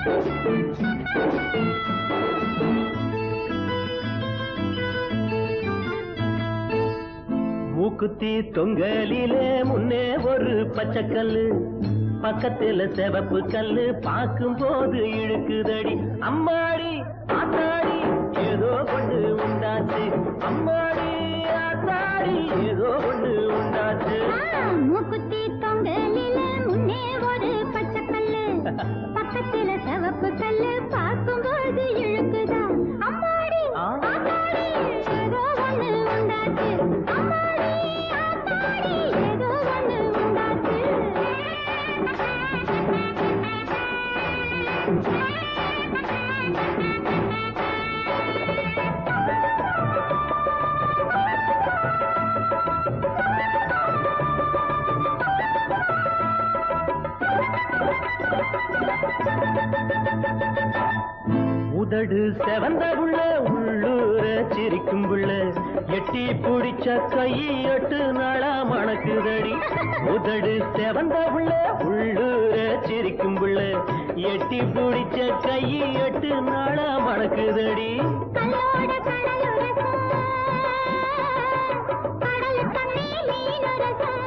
மூக்குத்தி தொங்கலிலே முன்னே ஒரு பச்சைக்கல்லு பக்கத்துல சிவப்பு கல்லு பார்க்கும் போது இழுக்குதடி அம்மாடி ஆத்தாடி ஏதோ ஒண்ணு உண்டாச்சு அம்மாடி ஆத்தாடி ஏதோ ஒண்ணு உண்டாச்சு ஆ, மூக்குத்தி தொங்கலில முன்னே ஒரு பச்சை கல்லு பக்கத்துல சிவப்பு கல்லு பார்க்கும்போது இழுக்குதா அம்மாடி ஆ. ஆத்தாடி ஏதோ ஒண்ணு உண்டாச்சு அம்மாடி ஆத்தாடி ஏதோ ஒண்ணு உண்டாச்சு உதடு செவந்த புள்ள உள்ளூர சிரிக்கும் புள்ள எட்டி பிடிச்ச கை எட்டு நாளா மணக்குதடி உதடு செவந்த புள்ள உள்ளூர சிரிக்கும் புள்ள எட்டி பிடிச்ச கை எட்டு நாளா மணக்குதடி கல்லோட கடலுரசம் கடல் தண்ணி மீனுரசம்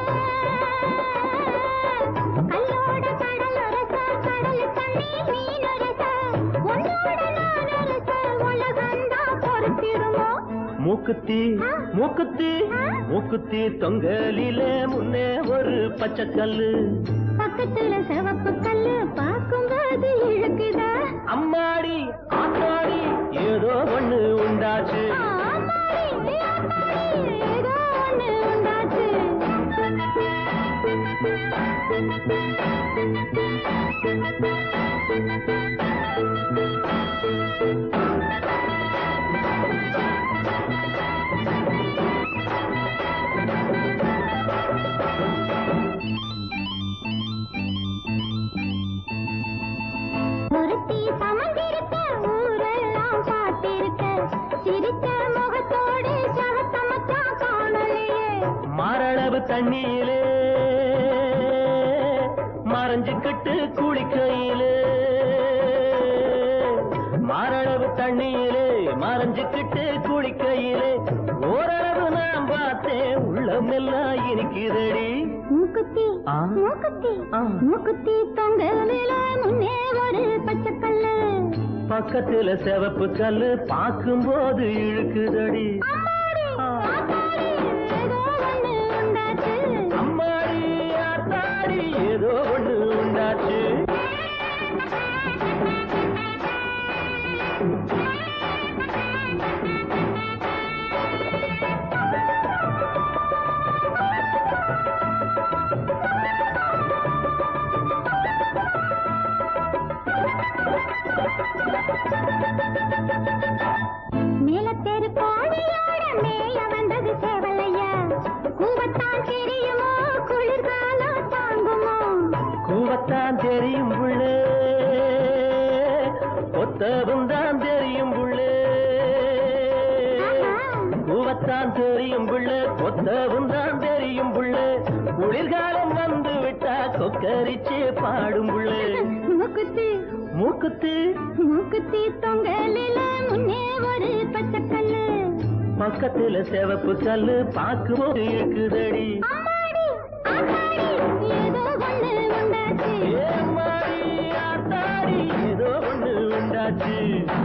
கல்லோட கடலுரசம் கடல் தண்ணி மீனுரசம் உன்னோட நானுரசம் உலகந்தா பொறுத்திருமோ மூக்குத்தி மூக்குத்தி மூக்குத்தி தொங்கலில முன்னே ஒரு பச்சைக்கல்லு பக்கத்துல சிவப்பு கல்லு பார்க்கும்போது இழுக்குதா அம்மாடி ஆத்தாடி ஏதோ ஒண்ணு உண்டாச்சு ஆமாடி, ஆமாடி, ஏதோ ஒண்ணு உண்டாச்சு ஒருத்தி சமந்திருக்க ஊரெல்லாம் பார்த்திருக்க சிரித்த முகத்தோடு சகத்தமத்தான் காணலையே மாரளவு தண்ணியிலே மறைஞ்சுக்கிட்டு குளிக்கையிலே மாரளவு தண்ணியிலே மறைஞ்சுக்கிட்டு குளிக்கையிலே ஓரளவு நான் பார்த்தேன் உள்ளமெல்லாம் இனிக்குதடி மூக்குத்தி ஆ. மூக்குத்தி ஆ. மூக்குத்தி தொங்கலில முன்னே ஒரு பச்சைக்கல்லு பக்கத்துல சிவப்பு கல்லு பார்க்கும்போது இழுக்குதடி அம்மாடி, ஆ. ஆத்தாடி, ஏதோ ஒண்ணு உண்டாச்சு அம்மாடி ஆத்தாடி ஏதோ ஒண்ணு உண்டாச்சு மேலத்தேரு கோழியோட மேய வந்தது சேவலையா கூவத்தான் தெரியுமோ குளிர்காலம் தாங்குமோ கூவத்தான் தெரியும் புள்ளே ஒத்தவும் தான் தெரியும் புள்ளே கூவத்தான் தெரியும் புள்ளே கொத்தவும் தான் தெரியும் புள்ளே குளிர்காலம் வந்து விட்டா கொக்கரிச்சு பாடும் புள்ளே மூக்குத்தி மூக்குத்து மூக்குத்தி தொங்கலில முன்னே ஒரு பச்சைக்கல்லு பக்கத்துல சிவப்பு கல்லு பார்க்கும்போது இருக்குதடி அம்மாடி ஆத்தாடி ஏதோ ஒண்ணு உண்டாச்சு ஏம்மாடி ஆத்தாடி ஏதோ ஒண்ணு உண்டாச்சு